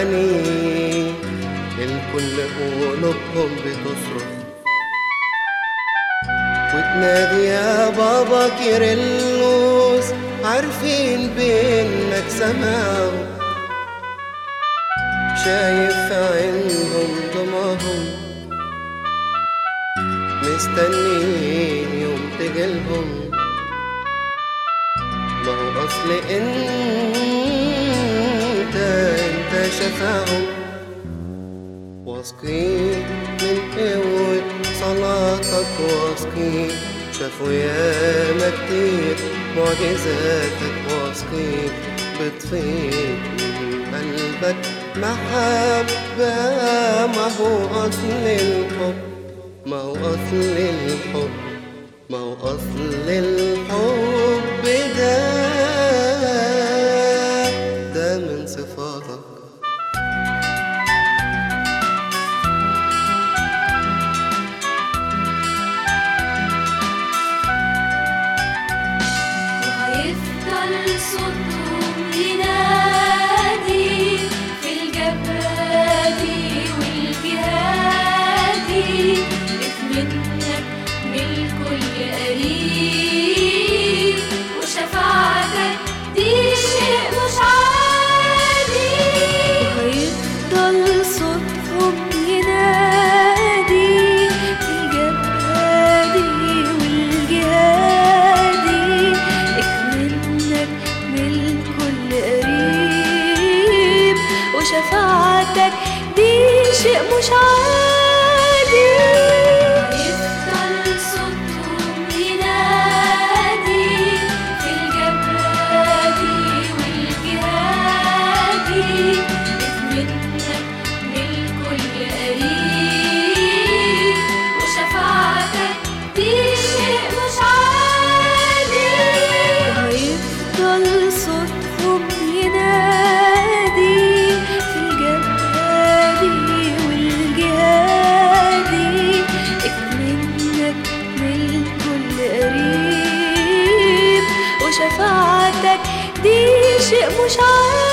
معاني الكل قلوبهم بتصرخ وتنادي يا بابا كيرلس عارفين بانك سماو شايف في عينهم دموعهم مستنيين يوم تجيلهم ما هو اصل انت انت شفاهم واثقين من قوة صلاتك واثقين شافوا ياما كتير معجزاتك واثقين بتفيض من قلبك محبة ما هو أصل الحب ما هو أصل الحب ما هو أصل الحب ده ده من صفاتك وهيفضل صوتهم ينادي في الجبادي والجهادي بتمنك من الكل قريب وشفاعتك دي شيء مش عادي وهيفضل صوتهم ينادي في الجبادي والجهادي اكمنك من الكل قريب وشفاعتك دي شيء مش عادي يفضل صوتهم ينادي في الجبادي والجهادي اكمنك من الكل قريب وشفاعتك دي شيء مش عادي هيفضل صوتهم ينادي في الجبادي والجهادي اكمنك من الكل قريب وشفاعتك دي شيء مش عادي